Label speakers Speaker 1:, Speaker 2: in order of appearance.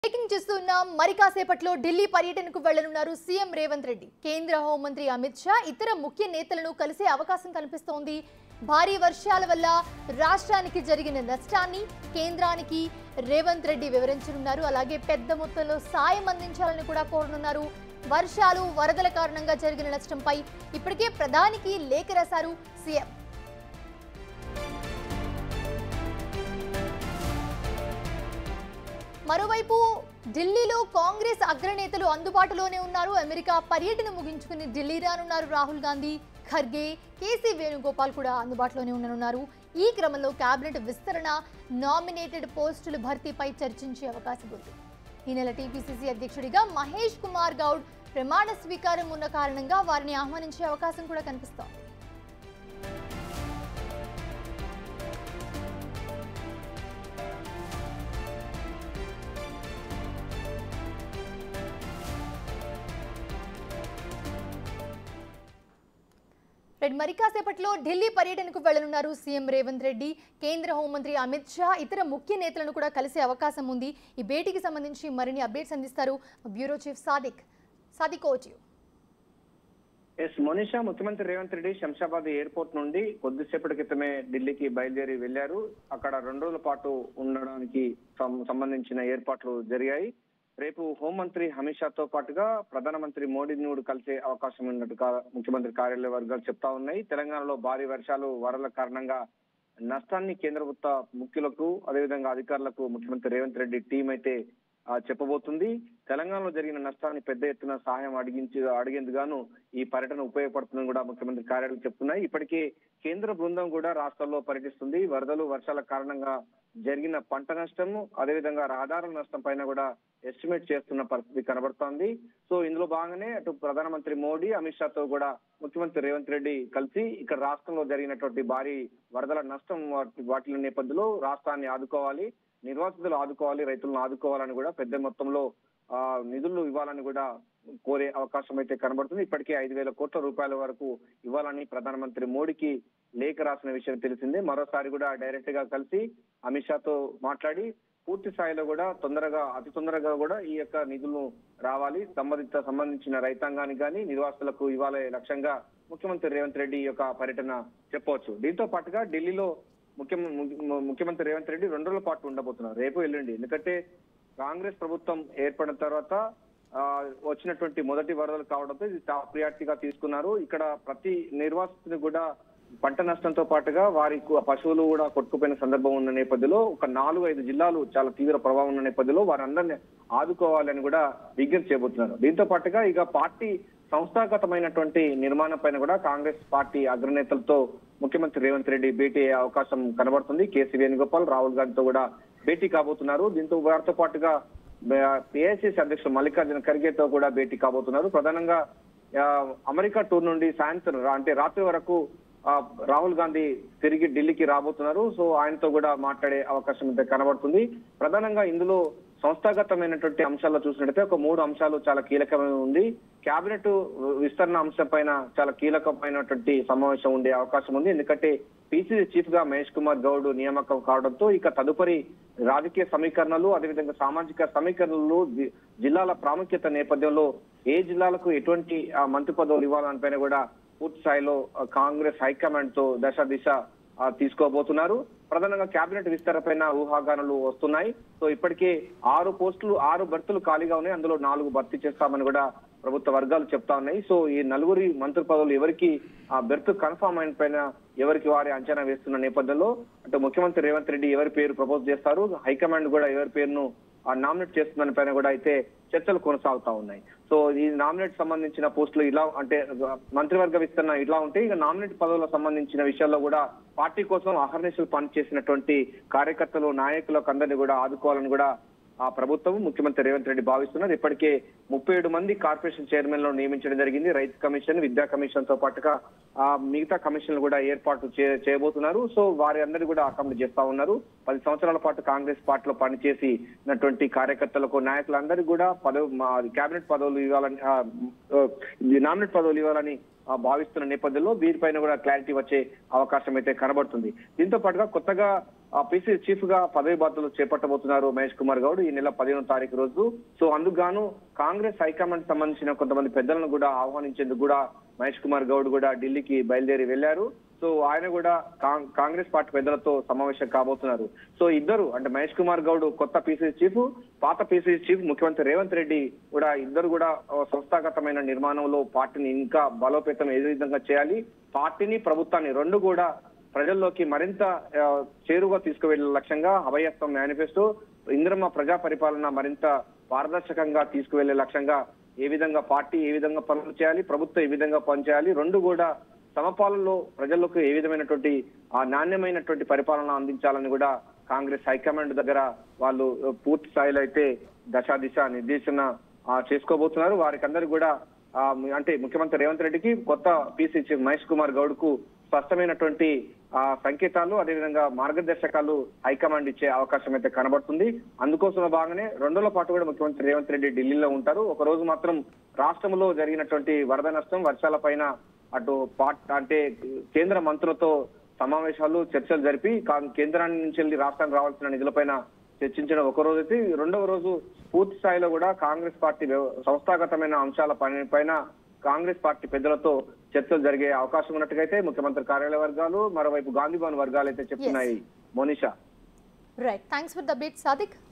Speaker 1: breaking చూస్తున్నాం మరి కాసేపట్లో ఢిల్లీ పర్యటనకు వెళ్లనున్నారు సీఎం రేవంత్ రెడ్డి కేంద్ర హోంమంత్రి అమిత్ షా ఇతర ముఖ్య నేతలను కలిసే అవకాశం కనిపిస్తోంది భారీ వర్షాల వల్ల రాష్ట్రానికి జరిగిన నష్టాన్ని కేంద్రానికి రేవంత్ రెడ్డి వివరించనున్నారు అలాగే పెద్ద మొత్తంలో సాయం అందించాలని కూడా కోరనున్నారు వర్షాలు వరదల కారణంగా జరిగిన నష్టంపై ఇప్పటికే ప్రధానికి లేఖ రాశారు సీఎం మరోవైపు ఢిల్లీలో కాంగ్రెస్ అగ్రనేతలు అందుబాటులోనే ఉన్నారు అమెరికా పర్యటన ముగించుకుని ఢిల్లీ రానున్నారు రాహుల్ గాంధీ ఖర్గే కేసీ వేణుగోపాల్ కూడా అందుబాటులోనే ఉండనున్నారు ఈ క్రమంలో కేబినెట్ విస్తరణ నామినేటెడ్ పోస్టుల భర్తీపై చర్చించే అవకాశం ఉంది ఈ నెల టీపీసీసీ అధ్యక్షుడిగా మహేష్ కుమార్ గౌడ్ ప్రమాణ స్వీకారం ఉన్న కారణంగా వారిని ఆహ్వానించే అవకాశం కూడా కనిపిస్తోంది రెడ్ మరి కాసేపట్లో ఢిల్లీ పర్యటనకు వెళ్లనున్నారు సీఎం రేవంత్ రెడ్డి కేంద్ర హోంమంత్రి అమిత్ షా ఇతర ముఖ్య నేతలను కూడా కలిసే అవకాశం ఉంది ఈ భేటీకి సంబంధించి మరిన్ని అప్డేట్స్ అందిస్తారు మా బ్యూరో చీఫ్ సాదిక్ సాదిక్ ఓచియు
Speaker 2: ఎస్ మోనిషా ముఖ్యమంత్రి రేవంత్ రెడ్డి శంషాబాద్ ఎయిర్పోర్ట్ నుండి కొద్దిసేపటి క్రితమే ఢిల్లీకి బయలుదేరి వెళ్లారు అక్కడ రెండు రోజుల పాటు ఉండడానికి సం- సంబంధించిన ఏర్పాట్లు జరిగాయి రేపు హోంమంత్రి అమిత్ షాతో పాటుగా ప్రధానమంత్రి మోడీని కూడా కలిసే అవకాశం ఉన్నట్టుగా ముఖ్యమంత్రి కార్యాలయ వర్గాలు చెప్తా ఉన్నాయి తెలంగాణలో భారీ వర్షాలు వరదల కారణంగా నష్టాన్ని కేంద్ర ప్రభుత్వ ముఖ్యులకు అదేవిధంగా అధికారులకు ముఖ్యమంత్రి రేవంత్ రెడ్డి టీం అయితే ఆ, చెప్పబోతుంది తెలంగాణలో జరిగిన నష్టాన్ని పెద్ద ఎత్తున సహాయం అడిగించి అడిగేందుకు ఈ పర్యటన ఉపయోగపడుతుందని కూడా ముఖ్యమంత్రి కార్యాలయం చెప్తున్నాయి ఇప్పటికే కేంద్ర బృందం కూడా రాష్ట్రాల్లో పర్యటిస్తుంది వరదలు వర్షాల కారణంగా జరిగిన పంట నష్టము అదేవిధంగా రహదారుల నష్టం పైన కూడా ఎస్టిమేట్ చేస్తున్న పరిస్థితి కనబడుతోంది సో ఇందులో భాగంగానే అటు ప్రధానమంత్రి మోడీ అమిత్ షాతో కూడా ముఖ్యమంత్రి రేవంత్ రెడ్డి కలిసి ఇక్కడ రాష్ట్రంలో జరిగినటువంటి భారీ వరదల నష్టం వాటి వాటి నేపథ్యంలో రాష్ట్రాన్ని ఆదుకోవాలి నిర్వాసితులు ఆదుకోవాలి రైతులను ఆదుకోవాలని కూడా పెద్ద మొత్తంలో ఆ నిధులు ఇవ్వాలని కూడా కోరే అవకాశం అయితే కనబడుతుంది ఇప్పటికే ఐదు వేల కోట్ల రూపాయల వరకు ఇవ్వాలని ప్రధానమంత్రి మోడీకి లేఖ రాసిన విషయం తెలిసిందే మరోసారి కూడా డైరెక్ట్ గా కలిసి అమిత్ షాతో మాట్లాడి పూర్తి స్థాయిలో కూడా తొందరగా అతి తొందరగా కూడా ఈ యొక్క నిధులను రావాలి సంబంధిత సంబంధించిన రైతాంగానికి కానీ నిర్వాసులకు ఇవ్వాలే లక్ష్యంగా ముఖ్యమంత్రి రేవంత్ రెడ్డి ఈ యొక్క పర్యటన చెప్పవచ్చు దీంతో పాటుగా ఢిల్లీలో ముఖ్యం ము- ముఖ్యమంత్రి రేవంత్ రెడ్డి రెండు రోజుల పాటు ఉండబోతున్నారు రేపు ఎల్లుండి ఎందుకంటే కాంగ్రెస్ ప్రభుత్వం ఏర్పడిన తర్వాత ఆ, వచ్చినటువంటి మొదటి వరదలు కావడంతో ఇది టాప్ ప్రియారిటీగా తీసుకున్నారు ఇక్కడ ప్రతి నిర్వాసితుని కూడా పంట నష్టంతో పాటుగా వారి కు- పశువులు కూడా కొట్టుకుపోయిన సందర్భం ఉన్న నేపథ్యంలో ఒక నాలుగు ఐదు జిల్లాలు చాలా తీవ్ర ప్రభావం ఉన్న నేపథ్యంలో వారందరినీ ఆదుకోవాలని కూడా విజ్ఞప్తి చేయబోతున్నారు దీంతో పాటుగా ఇక పార్టీ సంస్థాగతమైనటువంటి నిర్మాణం పైన కూడా కాంగ్రెస్ పార్టీ అగ్రనేతలతో ముఖ్యమంత్రి రేవంత్ రెడ్డి భేటీ అయ్యే అవకాశం కనబడుతుంది కేసీ వేణుగోపాల్ రాహుల్ గాంధీతో కూడా భేటీ కాబోతున్నారు దీంతో వారితో పాటుగా ఏఐసిసి అధ్యక్షుడు మల్లికార్జున ఖర్గేతో కూడా భేటీ కాబోతున్నారు ప్రధానంగా ఆ, అమెరికా టూర్ నుండి సాయంత్రం రా- అంటే రాత్రి వరకు ఆ, రాహుల్ గాంధీ తిరిగి ఢిల్లీకి రాబోతున్నారు సో ఆయనతో కూడా మాట్లాడే అవకాశం అయితే కనబడుతుంది ప్రధానంగా ఇందులో సంస్థాగతమైనటువంటి అంశాల్లో చూసినట్టయితే ఒక మూడు అంశాలు చాలా కీలకమైన ఉంది కేబినెట్ విస్తరణ అంశం పైన చాలా కీలకమైనటువంటి సమావేశం ఉండే అవకాశం ఉంది ఎందుకంటే పిసిసి చీఫ్ గా మహేష్ కుమార్ గౌడ్ నియామకం కావడంతో ఇక తదుపరి రాజకీయ సమీకరణలు అదేవిధంగా సామాజిక సమీకరణలు జి- జిల్లాల ప్రాముఖ్యత నేపథ్యంలో ఏ జిల్లాలకు ఎటువంటి ఆ, మంత్రి పదవులు ఇవ్వాలని పైన కూడా పూర్తి స్థాయిలో ఆ, కాంగ్రెస్ హైకమాండ్ తో దశ దిశ ఆ, తీసుకోబోతున్నారు ప్రధానంగా కేబినెట్ విస్తరణ పైన ఊహాగానాలు వస్తున్నాయి సో ఇప్పటికే ఆరు పోస్టులు ఆరు భర్తలు ఖాళీగా ఉన్నాయి అందులో నాలుగు భర్తీ చేస్తామని కూడా ప్రభుత్వ వర్గాలు చెప్తా ఉన్నాయి సో ఈ నలుగురి మంత్రి పదవులు ఎవరికి ఆ బెర్త్ కన్ఫర్మ్ అయిన పైన ఎవరికి వారి అంచనా వేస్తున్న నేపథ్యంలో అంటే ముఖ్యమంత్రి రేవంత్ రెడ్డి ఎవరి పేరు ప్రపోజ్ చేస్తారు హైకమాండ్ కూడా ఎవరి పేరును నామినేట్ చేస్తుందని పైన కూడా అయితే చర్చలు కొనసాగుతా ఉన్నాయి సో ఈ నామినేట్ సంబంధించిన పోస్టులు ఇలా అంటే మంత్రివర్గ విస్తరణ ఇలా ఉంటే ఇక నామినేట్ పదవులకు సంబంధించిన విషయాల్లో కూడా పార్టీ కోసం అహర్నిశలు పనిచేసినటువంటి కార్యకర్తలు నాయకులకు అందరినీ కూడా ఆదుకోవాలని కూడా ఆ ప్రభుత్వం ముఖ్యమంత్రి రేవంత్ రెడ్డి భావిస్తున్నారు ఇప్పటికే ముప్పై ఏడు మంది కార్పొరేషన్ చైర్మన్ లో నియమించడం జరిగింది రైతు కమిషన్ విద్యా కమిషన్ తో పాటుగా ఆ మిగతా కమిషన్లు కూడా ఏర్పాటు చే- చేయబోతున్నారు సో వారి అందరినీ కూడా అకామిడేట్ చేస్తా ఉన్నారు పది సంవత్సరాల పాటు కాంగ్రెస్ పార్టీలో పనిచేసినటువంటి కార్యకర్తలకు నాయకులందరికీ కూడా పదవి కేబినెట్ పదవులు ఇవ్వాలని ఆ, ఆ, నామినేట్ పదవులు ఇవ్వాలని ఆ, భావిస్తున్న నేపథ్యంలో వీరిపైన కూడా క్లారిటీ వచ్చే అవకాశం అయితే కనబడుతుంది దీంతో పాటుగా కొత్తగా పిసి చీఫ్ గా పదవి బాధ్యతలు చేపట్టబోతున్నారు మహేష్ కుమార్ గౌడ్ ఈ నెల పదిహేనో తారీఖు రోజు సో అందుకు గాను కాంగ్రెస్ హైకమాండ్ సంబంధించిన కొంతమంది పెద్దలను కూడా ఆహ్వానించేందుకు కూడా మహేష్ కుమార్ గౌడ్ కూడా ఢిల్లీకి బయలుదేరి వెళ్లారు సో ఆయన కూడా కాం- కాంగ్రెస్ పార్టీ పెద్దలతో సమావేశం కాబోతున్నారు సో ఇద్దరు అంటే మహేష్ కుమార్ గౌడ్ కొత్త పీసీసీ చీఫ్ పాత పీసీసీ చీఫ్ ముఖ్యమంత్రి రేవంత్ రెడ్డి కూడా ఇద్దరు కూడా ఆ, సంస్థాగతమైన నిర్మాణంలో పార్టీని ఇంకా బలోపేతం ఏ విధంగా చేయాలి పార్టీని ప్రభుత్వాన్ని రెండు కూడా ప్రజల్లోకి మరింత ఆ, చేరుగా తీసుకువెళ్లే లక్ష్యంగా అభయస్థం మేనిఫెస్టో ఇంద్రమ్మ ప్రజా పరిపాలన మరింత పారదర్శకంగా తీసుకువెళ్లే లక్ష్యంగా ఏ విధంగా పార్టీ ఏ విధంగా పనులు చేయాలి ప్రభుత్వం ఏ విధంగా పనిచేయాలి రెండు కూడా సమపాలనలో ప్రజలకు ఏ విధమైనటువంటి ఆ నాణ్యమైనటువంటి పరిపాలన అందించాలని కూడా కాంగ్రెస్ హైకమాండ్ దగ్గర వాళ్ళు పూర్తి స్థాయిలో అయితే దశా దిశ నిర్దేశన ఆ, చేసుకోబోతున్నారు వారికి అందరికి కూడా ఆ, అంటే ముఖ్యమంత్రి రేవంత్ రెడ్డికి కొత్త పీసీ చీఫ్ మహేష్ కుమార్ గౌడ్ కు స్పష్టమైనటువంటి ఆ సంకేతాలు అదేవిధంగా మార్గదర్శకాలు హైకమాండ్ ఇచ్చే అవకాశం అయితే కనబడుతుంది అందుకోసం భాగంగానే రెండు రోజుల పాటు కూడా ముఖ్యమంత్రి రేవంత్ రెడ్డి ఢిల్లీలో ఉంటారు ఒక రోజు మాత్రం రాష్ట్రంలో జరిగినటువంటి వరద నష్టం వర్షాల పైన అటు పార్ట్ అంటే కేంద్ర మంత్రులతో సమావేశాలు చర్చలు జరిపి కా- కేంద్రాన్ని నుంచి వెళ్ళి రాష్ట్రానికి రావాల్సిన నిధులపైన చర్చించడం ఒక రోజు అయితే ఈ రెండవ రోజు పూర్తి స్థాయిలో కూడా కాంగ్రెస్ పార్టీ వ్యవ- సంస్థాగతమైన అంశాల పని పైన కాంగ్రెస్ పార్టీ పెద్దలతో చర్చలు జరిగే అవకాశం ఉన్నట్టుగా అయితే ముఖ్యమంత్రి కార్యాలయ వర్గాలు మరోవైపు గాంధీ భవన్ వర్గాలు అయితే చెప్తున్నాయి Monisha
Speaker 1: right thanks for the bit Sadiq